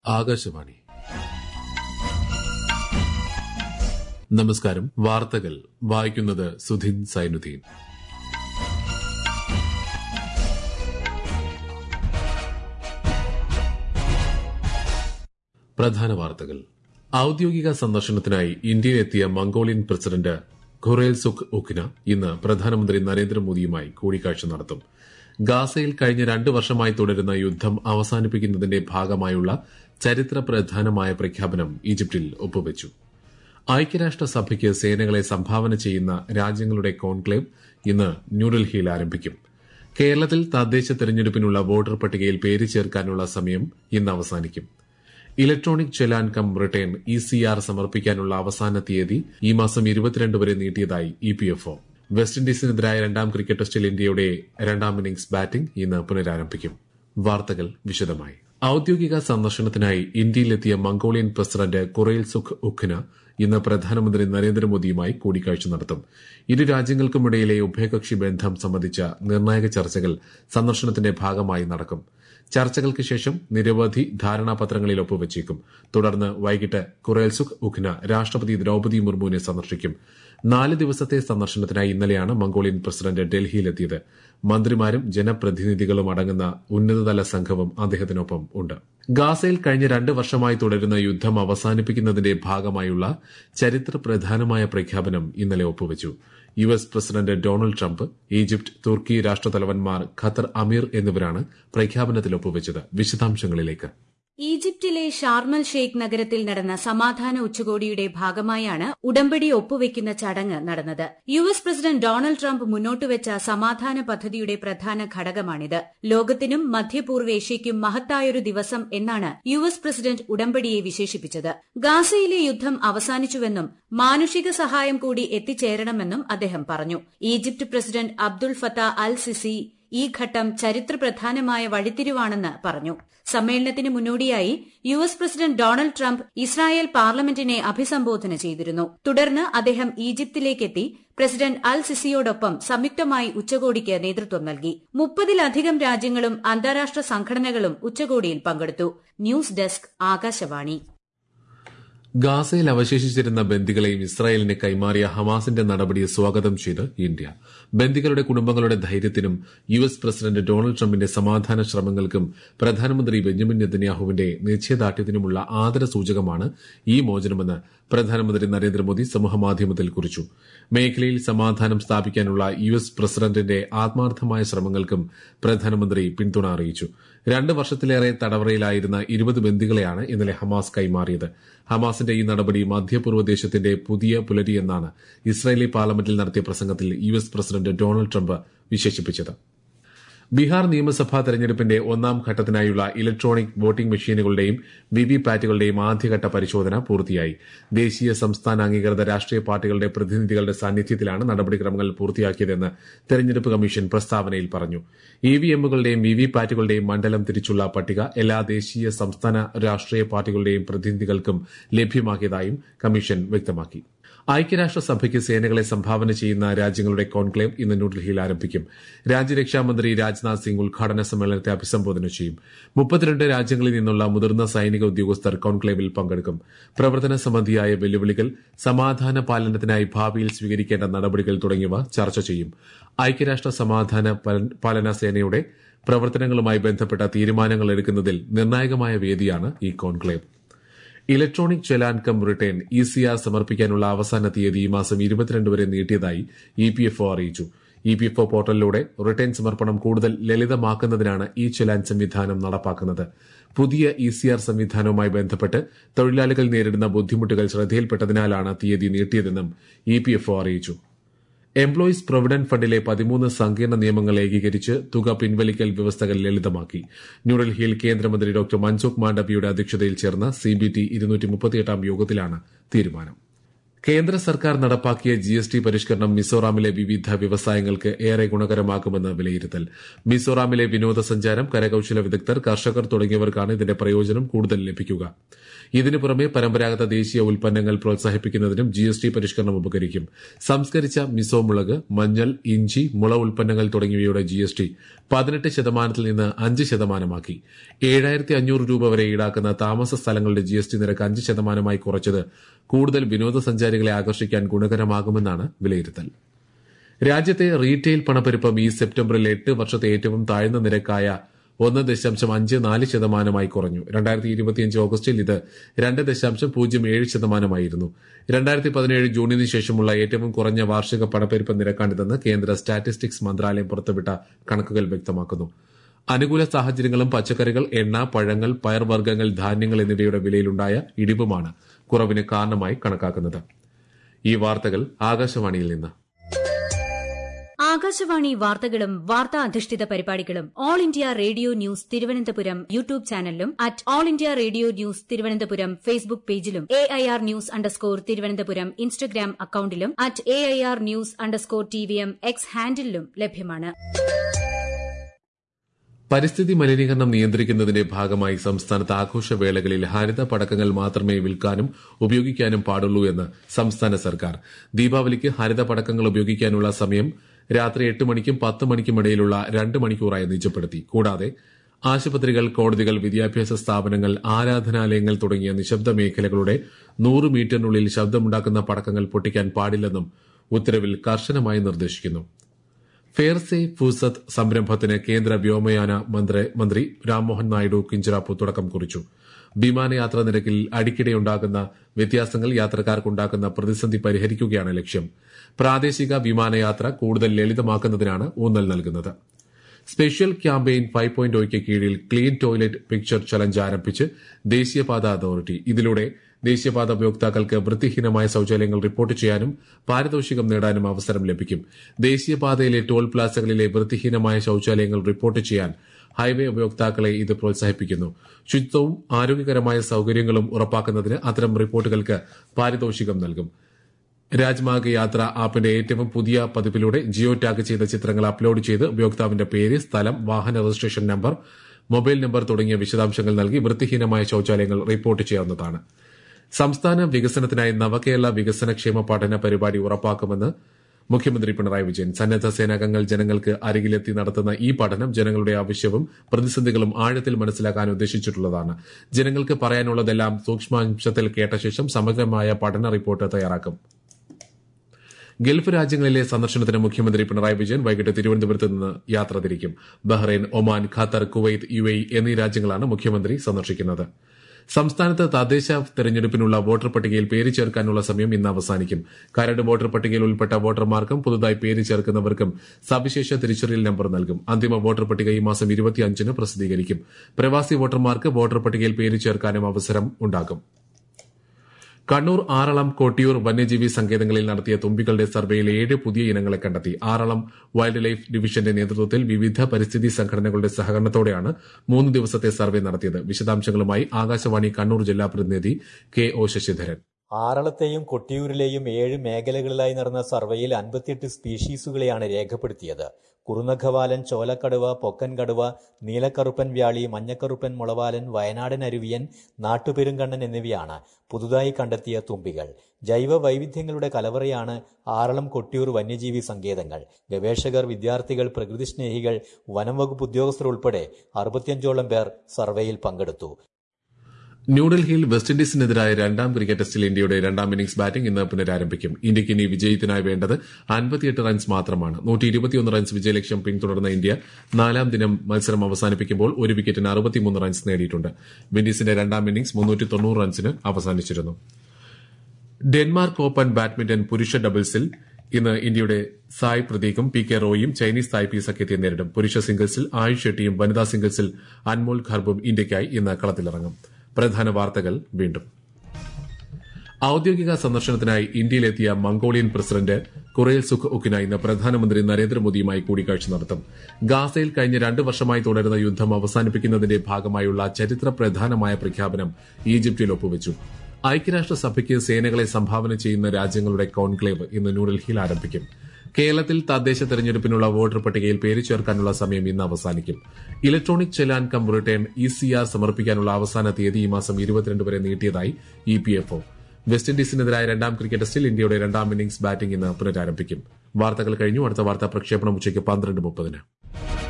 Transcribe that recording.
ആകാശവാണി നമസ്കാരം വാർത്തകൾ വായിക്കുന്നത് സുധിൻ സൈനുദ്ദീൻ പ്രധാന വാർത്തകൾ ഔദ്യോഗിക സന്ദർശനത്തിനായി ഇന്ത്യയിലെത്തിയ Mongolian president Khurelsukh Ukhnaa ഇന്ന് പ്രധാനമന്ത്രി നരേന്ദ്രമോദിയുമായി കൂടിക്കാഴ്ച നടത്തും ഗാസയിൽ കഴിഞ്ഞ രണ്ടു വർഷമായി തുടരുന്ന യുദ്ധം അവസാനിപ്പിക്കുന്നതിന്റെ ഭാഗമായുള്ള ചരിത്ര പ്രധാനമായ പ്രഖ്യാപനം ഈജിപ്തിൽ ഒപ്പുവച്ചു ഐക്യരാഷ്ട്രസഭയ്ക്ക് സേനകളെ സംഭാവന ചെയ്യുന്ന രാജ്യങ്ങളുടെ കോൺക്ലേവ് ഇന്ന് ന്യൂഡൽഹിയിൽ ആരംഭിക്കും കേരളത്തിൽ തദ്ദേശ തെരഞ്ഞെടുപ്പിനുള്ള വോട്ടർ പട്ടികയിൽ പേര് ചേർക്കാനുള്ള സമയം ഇന്ന് അവസാനിക്കും electronic challan cum return E C R സമർപ്പിക്കാനുള്ള അവസാന തീയതി ഈ മാസം ഇരുപത്തിരണ്ട് വരെ നീട്ടിയതായി E P F O West ഇൻഡീസിനെതിരായ രണ്ടാം ക്രിക്കറ്റ് ടെസ്റ്റിൽ ഇന്ത്യയുടെ രണ്ടാം ഇന്നിംഗ്സ് ബാറ്റിംഗ് ഇന്ന് പുനരാരംഭിക്കും വാർത്തകൾ വിശദമായി ഔദ്യോഗിക സന്ദർശനത്തിനായി ഇന്ത്യയിലെത്തിയ Mongolian president Khurelsukh Ukhnaa ഇന്ന് പ്രധാനമന്ത്രി നരേന്ദ്രമോദിയുമായി കൂടിക്കാഴ്ച നടത്തും ഇരു രാജ്യങ്ങൾക്കുമിടയിലെ ഉഭയകക്ഷി ബന്ധം സംബന്ധിച്ച നിർണായക ചർച്ചകൾ സന്ദർശനത്തിന്റെ ഭാഗമായി നടക്കും ചർച്ചകൾക്ക് ശേഷം നിരവധി ധാരണാപത്രങ്ങളിൽ ഒപ്പുവച്ചേക്കും തുടർന്ന് വൈകിട്ട് കുറേൽസുഖ് ഉഖ്ന രാഷ്ട്രപതി ദ്രൌപതി മുർമുവിനെ സന്ദർശിക്കും നാല് ദിവസത്തെ സന്ദർശനത്തിനായി ഇന്നലെയാണ് മംഗോളിയൻ പ്രസിഡന്റ് ഡൽഹിയിലെത്തിയത് മന്ത്രിമാരും ജനപ്രതിനിധികളും അടങ്ങുന്ന ഉന്നതതല സംഘവും അദ്ദേഹത്തിനൊപ്പം ഉണ്ട് ഗാസയിൽ കഴിഞ്ഞ രണ്ട് വർഷമായി തുടരുന്ന യുദ്ധം അവസാനിപ്പിക്കുന്നതിന്റെ ഭാഗമായുള്ള ചരിത്ര പ്രധാനമായ പ്രഖ്യാപനം ഇന്നലെ ഒപ്പുവച്ചു U S president Donald Trump Egypt തുർക്കി രാഷ്ട്രതലവന്മാർ ഖത്തർ അമീർ എന്നിവരാണ് പ്രഖ്യാപനത്തിൽ ഒപ്പുവച്ചത് വിശദാംശങ്ങളിലേക്ക് ഈജിപ്തിലെ ഷാർമൽ ഷെയ്ഖ് നഗരത്തിൽ നടന്ന സമാധാന ഉച്ചകോടിയുടെ ഭാഗമായാണ് ഉടമ്പടി ഒപ്പുവയ്ക്കുന്ന ചടങ്ങ് നടന്നത് U S president Donald Trump മുന്നോട്ടുവച്ച സമാധാന പദ്ധതിയുടെ പ്രധാന ഘടകമാണിത് ലോകത്തിനും മധ്യപൂർവേഷ്യയ്ക്കും മഹത്തായൊരു ദിവസം എന്നാണ് യു എസ് പ്രസിഡന്റ് ഉടമ്പടിയെ വിശേഷിപ്പിച്ചത് ഗാസയിലെ യുദ്ധം അവസാനിച്ചുവെന്നും മാനുഷിക സഹായം കൂടി എത്തിച്ചേരണമെന്നും അദ്ദേഹം പറഞ്ഞു Egypt president Abdel Fattah al Sisi ഈ ഘട്ടം ചരിത്രപ്രധാനമായ വഴിത്തിരിവാണെന്ന് പറഞ്ഞു സമ്മേളനത്തിന് മുന്നോടിയായി U S president Donald Trump Israel പാർലമെന്റിനെ അഭിസംബോധന ചെയ്തിരുന്നു തുടർന്ന് അദ്ദേഹം ഈജിപ്തിലേക്കെത്തി പ്രസിഡന്റ് അൽ സിസിയോടൊപ്പം സംയുക്തമായി ഉച്ചകോടിക്ക് നേതൃത്വം നൽകി മുപ്പതിലധികം രാജ്യങ്ങളും അന്താരാഷ്ട്ര സംഘടനകളും ഉച്ചകോടിയിൽ പങ്കെടുത്തു ന്യൂസ് ഡെസ്ക് ആകാശവാണി ഗാസയിൽ അവശേഷിച്ചിരുന്ന ബന്ദികളെയും ഇസ്രായേലിന് കൈമാറിയ ഹമാസിന്റെ നടപടിയെ സ്വാഗതം ചെയ്ത് ഇന്ത്യ ബന്ദികളുടെ കുടുംബങ്ങളുടെ ധൈര്യത്തിനും യു എസ് പ്രസിഡന്റ് ഡൊണാൾഡ് ട്രംപിന്റെ സമാധാന ശ്രമങ്ങൾക്കും പ്രധാനമന്ത്രി ബെഞ്ചമിൻ നെതന്യാഹുവിന്റെ നിശ്ചയദാർഢ്യത്തിനുമുള്ള ആദരസൂചകമാണ് ഈ മോചനമെന്ന് പ്രധാനമന്ത്രി നരേന്ദ്രമോദി സമൂഹമാധ്യമത്തിൽ കുറിച്ചു മേഖലയിൽ സമാധാനം സ്ഥാപിക്കാനുള്ള യു എസ് പ്രസിഡന്റിന്റെ ആത്മാർത്ഥമായ ശ്രമങ്ങൾക്കും പ്രധാനമന്ത്രി പിന്തുണ അറിയിച്ചു രണ്ട് വർഷത്തിലേറെ തടവറയിലായിരുന്ന ഇരുപത് ബന്ദികളെയാണ് ഇന്നലെ ഹമാസ് കൈമാറിയത് ഹമാസിന്റെ ഈ നടപടി മധ്യപൂർവ്വ ദേശത്തിന്റെ പുതിയ പുലരിയെന്നാണ് ഇസ്രായേലി പാർലമെന്റിൽ നടത്തിയ പ്രസംഗത്തിൽ U S president Donald Trump വിശേഷിപ്പിച്ചത് ബീഹാർ നിയമസഭാ തെരഞ്ഞെടുപ്പിന്റെ ഒന്നാം ഘട്ടത്തിനായുള്ള ഇലക്ട്രോണിക് വോട്ടിംഗ് മെഷീനുകളുടെയും വിവിപാറ്റുകളുടെയും ആദ്യഘട്ട പരിശോധന പൂർത്തിയായി ദേശീയ സംസ്ഥാന അംഗീകൃത രാഷ്ട്രീയ പാർട്ടികളുടെ പ്രതിനിധികളുടെ സാന്നിധ്യത്തിലാണ് നടപടിക്രമങ്ങൾ പൂർത്തിയാക്കിയതെന്ന് തെരഞ്ഞെടുപ്പ് കമ്മീഷൻ പ്രസ്താവനയിൽ പറഞ്ഞു ഇവിഎമ്മുകളുടെയും വിവിപാറ്റുകളുടെയും മണ്ഡലം തിരിച്ചുള്ള പട്ടിക എല്ലാ ദേശീയ സംസ്ഥാന രാഷ്ട്രീയ പാർട്ടികളുടെയും പ്രതിനിധികൾക്കും ലഭ്യമാക്കിയതായും കമ്മീഷൻ വ്യക്തമാക്കി ഐക്യരാഷ്ട്രസഭയ്ക്ക് സേനകളെ സംഭാവന ചെയ്യുന്ന രാജ്യങ്ങളുടെ കോൺക്ലേവ് ഇന്ന് ന്യൂഡൽഹിയിൽ ആരംഭിക്കും രാജ്യരക്ഷാമന്ത്രി രാജ്നാഥ് സിംഗ് ഉദ്ഘാടന സമ്മേളനത്തെ അഭിസംബോധന ചെയ്യും മുപ്പത്തിരണ്ട് രാജ്യങ്ങളിൽ നിന്നുള്ള മുതിർന്ന സൈനിക ഉദ്യോഗസ്ഥർ കോൺക്ലേവിൽ പങ്കെടുക്കും പ്രവർത്തന സംബന്ധിയായ വെല്ലുവിളികൾ സമാധാന പാലനത്തിനായി ഭാവിയിൽ സ്വീകരിക്കേണ്ട നടപടികൾ തുടങ്ങിയവ ചർച്ച ചെയ്യും ഐക്യരാഷ്ട്ര സമാധാന പാലന സേനയുടെ പ്രവർത്തനങ്ങളുമായി ബന്ധപ്പെട്ട തീരുമാനങ്ങൾ എടുക്കുന്നതിൽ നിർണായകമായ വേദിയാണ് ഈ conclave electronic challan cum return E C R സമർപ്പിക്കാനുള്ള അവസാന തീയതി ഈ മാസം ഇരുപത്തിരണ്ട് വരെ നീട്ടിയതായി ഇ പി എഫ് ഒ അറിയിച്ചു ഇ പി എഫ് ഒ പോർട്ടലിലൂടെ റിട്ടേൺ സമർപ്പണം കൂടുതൽ ലളിതമാക്കുന്നതിനാണ് ഈ ചെലാൻ സംവിധാനം നടപ്പാക്കുന്നത് പുതിയ ഇ സി ആർ സംവിധാനവുമായി ബന്ധപ്പെട്ട് തൊഴിലാളികൾ നേരിടുന്ന ബുദ്ധിമുട്ടുകൾ ശ്രദ്ധയിൽപ്പെട്ടതിനാലാണ് തീയതി നീട്ടിയതെന്നും ഇ പി എഫ് ഒ അറിയിച്ചു എംപ്ലോയീസ് പ്രൊവിഡന്റ് ഫണ്ടിലെ പതിമൂന്ന് സങ്കീർണ നിയമങ്ങൾ ഏകീകരിച്ച് തുക പിൻവലിക്കൽ വ്യവസ്ഥകൾ ലളിതമാക്കി ന്യൂഡൽഹിയിൽ കേന്ദ്രമന്ത്രി ഡോക്ടർ മൻസുഖ് മാണ്ഡവ്യയുടെ അധ്യക്ഷതയിൽ ചേർന്ന സിബിടി യോഗത്തിലാണ് തീരുമാനം കേന്ദ്ര സർക്കാർ നടപ്പാക്കിയ ജി എസ് ടി പരിഷ്കരണം മിസോറാമിലെ വിവിധ വ്യവസായങ്ങൾക്ക് ഏറെ ഗുണകരമാകുമെന്ന് വിലയിരുത്തൽ മിസോറാമിലെ വിനോദസഞ്ചാരം കരകൌശല വിദഗ്ധർ കർഷകർ തുടങ്ങിയവർക്കാണ് ഇതിന്റെ പ്രയോജനം കൂടുതൽ ലഭിക്കുക ഇതിനു പുറമെ പരമ്പരാഗത ദേശീയ ഉൽപ്പന്നങ്ങൾ പ്രോത്സാഹിപ്പിക്കുന്നതിനും ജി എസ് ടി പരിഷ്കരണം ഉപകരിക്കും സംസ്കരിച്ച മിസോ മുളക് മഞ്ഞൾ ഇഞ്ചി മുള ഉൽപ്പന്നങ്ങൾ തുടങ്ങിയവയുടെ ജി എസ് ടി പതിനെട്ട് ശതമാനത്തിൽ നിന്ന് അഞ്ച് ശതമാനമാക്കി ഏഴായിരത്തി അഞ്ഞൂറ് രൂപ വരെ ഈടാക്കുന്ന താമസ സ്ഥലങ്ങളുടെ ജി എസ് ടി നിരക്ക് അഞ്ച് ശതമാനമായി കുറച്ചത് കൂടുതൽ വിനോദസഞ്ചാരികളെ ആകർഷിക്കാൻ ഗുണകരമാകുമെന്നാണ് വിലയിരുത്തൽ രാജ്യത്തെ റീറ്റെയിൽ പണപ്പെരുപ്പം ഈ സെപ്റ്റംബറിൽ എട്ട് വർഷത്തെ ഏറ്റവും താഴ്ന്ന നിരക്കായ ഒന്ന് ദശാംശം അഞ്ച് നാല് ശതമാനമായി കുറഞ്ഞു രണ്ടായിരത്തി ഇരുപത്തിയഞ്ച് ഓഗസ്റ്റിൽ ഇത് രണ്ട് ദശാംശം പൂജ്യം ഏഴ് ശതമാനമായിരുന്നു രണ്ടായിരത്തി പതിനേഴ് ജൂണിന് ശേഷമുള്ള ഏറ്റവും കുറഞ്ഞ വാർഷിക പണപ്പെരുപ്പ നിരക്കാണിതെന്ന് കേന്ദ്ര സ്റ്റാറ്റിസ്റ്റിക്സ് മന്ത്രാലയം പുറത്തുവിട്ട കണക്കുകൾ വ്യക്തമാക്കുന്നു അനുകൂല സാഹചര്യങ്ങളും പച്ചക്കറികൾ എണ്ണ പഴങ്ങൾ പയർവർഗ്ഗങ്ങൾ ധാന്യങ്ങൾ എന്നിവയുടെ വിലയിലുണ്ടായ ഇടിവുമാണ് കുറവിന് കാരണമായി കണക്കാക്കുന്നത് ഈ വാർത്തകൾ ആകാശവാണിയിൽ നിന്ന് ആകാശവാണി വാർത്തകളും വാർത്താ അധിഷ്ഠിത പരിപാടികളും All India Radio news Thiruvananthapuram YouTube ചാനലിലും at All India Radio news Thiruvananthapuram Facebook പേജിലും A I R news underscore Thiruvananthapuram Instagram അക്കൌണ്ടിലും at A I R news underscore T V M X ഹാൻഡിലും ലഭ്യമാണ് പരിസ്ഥിതി മലിനീകരണം നിയന്ത്രിക്കുന്നതിന്റെ ഭാഗമായി സംസ്ഥാനത്ത് ആഘോഷവേളകളിൽ ഹരിത പടക്കങ്ങൾ മാത്രമേ വിൽക്കാനും ഉപയോഗിക്കാനും പാടുള്ളൂ എന്ന് സംസ്ഥാന സർക്കാർ ദീപാവലിക്ക് ഹരിത പടക്കങ്ങൾ ഉപയോഗിക്കാനുള്ള സമയം രാത്രി എട്ട് മണിക്കും പത്ത് മണിക്കും ഇടയിലുള്ള രണ്ട് മണിക്കൂറായി നിജപ്പെടുത്തി കൂടാതെ ആശുപത്രികൾ കോടതികൾ വിദ്യാഭ്യാസ സ്ഥാപനങ്ങൾ ആരാധനാലയങ്ങൾ തുടങ്ങിയ നിശബ്ദ മേഖലകളുടെ നൂറ് മീറ്ററിനുള്ളിൽ ശബ്ദമുണ്ടാക്കുന്ന പടക്കങ്ങൾ പൊട്ടിക്കാൻ പാടില്ലെന്നും ഉത്തരവിൽ കർശനമായി നിർദ്ദേശിക്കുന്നു ഫെയർസെ ഫുസത്ത് സംരംഭത്തിന് കേന്ദ്ര വ്യോമയാന മന്ത്രി മന്ത്രി രാംമോഹൻ നായിഡു കിഞ്ചിറാപ്പു തുടക്കം കുറിച്ചു വിമാനയാത്രാ നിരക്കിൽ അടിക്കടിയുണ്ടാകുന്ന വ്യത്യാസങ്ങൾ യാത്രക്കാർക്കുണ്ടാക്കുന്ന പ്രതിസന്ധി പരിഹരിക്കുകയാണ് ലക്ഷ്യം പ്രാദേശിക വിമാനയാത്ര കൂടുതൽ ലളിതമാക്കുന്നതിനാണ് ഊന്നൽ നൽകുന്നത് സ്പെഷ്യൽ ക്യാമ്പയിൻ ഫൈവ് പോയിന്റ് ഒയ്ക്ക് കീഴിൽ ക്ലീൻ ടോയ്ലറ്റ് പിക്ചർ ചലഞ്ച് ആരംഭിച്ച് ദേശീയപാത അതോറിറ്റി ഇതിലൂടെ ദേശീയപാത ഉപയോക്താക്കൾക്ക് വൃത്തിഹീനമായ ശൌചാലയങ്ങൾ റിപ്പോർട്ട് ചെയ്യാനും പാരിതോഷികം നേടാനും അവസരം ലഭിക്കും ദേശീയപാതയിലെ ടോൾ പ്ലാസകളിലെ വൃത്തിഹീനമായ ശൌചാലയങ്ങൾ റിപ്പോർട്ട് ചെയ്യാൻ ഹൈവേ ഉപയോക്താക്കളെ ഇത് പ്രോത്സാഹിപ്പിക്കുന്നു ശുചിത്വവും ആരോഗ്യകരമായ സൌകര്യങ്ങളും ഉറപ്പാക്കുന്നതിന് അത്തരം റിപ്പോർട്ടുകൾക്ക് പാരിതോഷികം നൽകും രാജ്മാർഗ് യാത്ര ആപ്പിന്റെ ഏറ്റവും പുതിയ പതിപ്പിലൂടെ ജിയോ ടാഗ് ചെയ്ത ചിത്രങ്ങൾ അപ്ലോഡ് ചെയ്ത് ഉപയോക്താവിന്റെ പേര് സ്ഥലം വാഹന രജിസ്ട്രേഷൻ നമ്പർ മൊബൈൽ നമ്പർ തുടങ്ങിയ വിശദാംശങ്ങൾ നൽകി വൃത്തിഹീനമായ ശൌചാലയങ്ങൾ റിപ്പോർട്ട് ചെയ്യാവുന്നതാണ് സംസ്ഥാന വികസനത്തിനായി നവകേരള വികസന ക്ഷേമ പഠന പരിപാടി ഉറപ്പാക്കുമെന്ന് മുഖ്യമന്ത്രി പിണറായി വിജയൻ സന്നദ്ധ സേനാംഗങ്ങൾ ജനങ്ങൾക്ക് അരികിലെത്തി നടത്തുന്ന ഈ പഠനം ജനങ്ങളുടെ ആവശ്യവും പ്രതിസന്ധികളും ആഴത്തിൽ മനസ്സിലാക്കാൻ ഉദ്ദേശിച്ചിട്ടുള്ളതാണ് ജനങ്ങൾക്ക് പറയാനുള്ളതെല്ലാം സൂക്ഷ്മാംശത്തിൽ കേട്ട ശേഷം സമഗ്രമായ പഠന റിപ്പോർട്ട് തയ്യാറാക്കും ഗൾഫ് രാജ്യങ്ങളിലെ സന്ദർശനത്തിന് മുഖ്യമന്ത്രി പിണറായി വിജയൻ വൈകിട്ട് തിരുവനന്തപുരത്ത് നിന്ന് യാത്ര തിരിക്കും Bahrain Oman Qatar Kuwait U A എന്നീ രാജ്യങ്ങളാണ് മുഖ്യമന്ത്രി സന്ദർശിക്കുന്നത് സംസ്ഥാനത്ത് തദ്ദേശ തെരഞ്ഞെടുപ്പിനുള്ള വോട്ടർ പട്ടികയിൽ പേര് ചേർക്കാനുള്ള സമയം ഇന്ന് അവസാനിക്കും കരട് വോട്ടർ പട്ടികയിൽ ഉൾപ്പെട്ട വോട്ടർമാർക്കും പുതുതായി പേര് ചേർക്കുന്നവർക്കും സവിശേഷ തിരിച്ചറിയൽ നമ്പർ നൽകും അന്തിമ വോട്ടർ പട്ടിക ഈ മാസം ഇരുപത്തിയഞ്ചിന് പ്രസിദ്ധീകരിക്കും പ്രവാസി വോട്ടർമാർക്ക് വോട്ടർ പട്ടികയിൽ പേര് ചേർക്കാനും അവസരം ഉണ്ടാകും കണ്ണൂർ ആറളം കൊട്ടിയൂർ വന്യജീവി സങ്കേതങ്ങളിൽ നടത്തിയ തുമ്പികളുടെ സർവേയിൽ ഏഴ് പുതിയ ഇനങ്ങളെ കണ്ടെത്തി ആറളം വൈൽഡ് ലൈഫ് ഡിവിഷന്റെ നേതൃത്വത്തിൽ വിവിധ പരിസ്ഥിതി സംഘടനകളുടെ സഹകരണത്തോടെയാണ് മൂന്ന് ദിവസത്തെ സർവേ നടത്തിയത് വിശദാംശങ്ങളുമായി ആകാശവാണി കണ്ണൂർ ജില്ലാ പ്രതിനിധി കെ ഒ ശശിധരൻ ആറളത്തെയും കൊട്ടിയൂരിലെയും ഏഴ് മേഖലകളിലായി നടന്ന സർവേയിൽ അൻപത്തിയെട്ട് സ്പീഷീസുകളെയാണ് രേഖപ്പെടുത്തിയത് കുറുനഖവാലൻ ചോലക്കടുവ പൊക്കൻ കടുവ നീലക്കറുപ്പൻ വ്യാളി മഞ്ഞക്കറുപ്പൻ മുളവാലൻ വയനാടൻ അരുവിയൻ നാട്ടുപെരുങ്കണ്ണൻ എന്നിവയാണ് പുതുതായി കണ്ടെത്തിയ തുമ്പികൾ ജൈവ വൈവിധ്യങ്ങളുടെ കലവറയാണ് ആറളം കൊട്ടിയൂർ വന്യജീവി സങ്കേതങ്ങൾ ഗവേഷകർ വിദ്യാർത്ഥികൾ പ്രകൃതിസ്നേഹികൾ വനം വകുപ്പ് ഉദ്യോഗസ്ഥർ ഉൾപ്പെടെ അറുപത്തിയഞ്ചോളം പേർ സർവേയിൽ പങ്കെടുത്ു ന്യൂഡൽഹിയിൽ വെസ്റ്റ് ഇൻഡീസിനെതിരായ രണ്ടാം ക്രിക്കറ്റ് ടെസ്റ്റിൽ ഇന്ത്യയുടെ രണ്ടാം ഇന്നിംഗ്സ് ബാറ്റിംഗ് ഇന്ന് പുനരാരംഭിക്കും ഇന്ത്യയ്ക്ക് ഇനി വിജയത്തിനായി വേണ്ടത് അൻപത്തിയെട്ട് റൺസ് മാത്രമാണ് നൂറ്റി ഇരുപത്തിയൊന്ന് റൺസ് വിജയലക്ഷ്യം പിന്തുടർന്ന ഇന്ത്യ നാലാം ദിനം മത്സരം അവസാനിപ്പിക്കുമ്പോൾ ഒരു വിക്കറ്റിന് അറുപത്തിമൂന്ന് റൺസ് നേടിയിട്ടുണ്ട് വിൻഡീസിന്റെ രണ്ടാം ഇന്നിംഗ്സ് മുന്നൂറ്റി തൊണ്ണൂറ് റൺസിന് അവസാനിച്ചിരുന്നു ഡെൻമാർക്ക് ഓപ്പൺ ബാഡ്മിന്റൺ പുരുഷ ഡബിൾസിൽ ഇന്ന് ഇന്ത്യയുടെ സായ് പ്രതീകും പി കെ റോയും ചൈനീസ് തായ്പി സഖ്യത്തെ നേരിടും പുരുഷ സിംഗിൾസിൽ ആയുഷ് ഷെട്ടിയും വനിതാ സിംഗിൾസിൽ അൻമോൾ ഖർബും ഇന്ത്യയ്ക്കായി ഇന്ന് കളത്തിലിറങ്ങും പ്രധാന വാർത്തകൾ വീണ്ടും ഔദ്യോഗിക സന്ദർശനത്തിനായി ഇന്ത്യയിലെത്തിയ Mongolian president Khurelsukh Ukhnaa ഇന്ന് പ്രധാനമന്ത്രി നരേന്ദ്രമോദിയുമായി കൂടിക്കാഴ്ച നടത്തും ഗാസയിൽ കഴിഞ്ഞ രണ്ട് വർഷമായി തുടരുന്ന യുദ്ധം അവസാനിപ്പിക്കുന്നതിന്റെ ഭാഗമായുള്ള ചരിത്ര പ്രധാനമായ പ്രഖ്യാപനം ഈജിപ്തിൽ ഒപ്പുവച്ചു ഐക്യരാഷ്ട്രസഭയ്ക്ക് സേനകളെ സംഭാവന ചെയ്യുന്ന രാജ്യങ്ങളുടെ കോൺക്ലേവ് ഇന്ന് ന്യൂഡൽഹിയിൽ ആരംഭിക്കും കേരളത്തിൽ തദ്ദേശ തെരഞ്ഞെടുപ്പിനുള്ള വോട്ടർ പട്ടികയിൽ പേര് ചേർക്കാനുള്ള സമയം ഇന്ന് അവസാനിക്കും electronic challan cum return E C R സമർപ്പിക്കാനുള്ള അവസാന തീയതി ഈ മാസം ഇരുപത്തിരണ്ട് വരെ നീട്ടിയതായി E P F O West ഇൻഡീസിനെതിരായ രണ്ടാം ക്രിക്കറ്റ് ടെസ്റ്റിൽ ഇന്ത്യയുടെ രണ്ടാം ഇന്നിംഗ്സ് ബാറ്റിംഗ് ഇന്ന് പുനരാരംഭിക്കും വാർത്തകൾ കഴിഞ്ഞു അടുത്ത വാർത്താ പ്രക്ഷേപണം ഉച്ചയ്ക്ക് പന്ത്രണ്ട് മുപ്പതിന്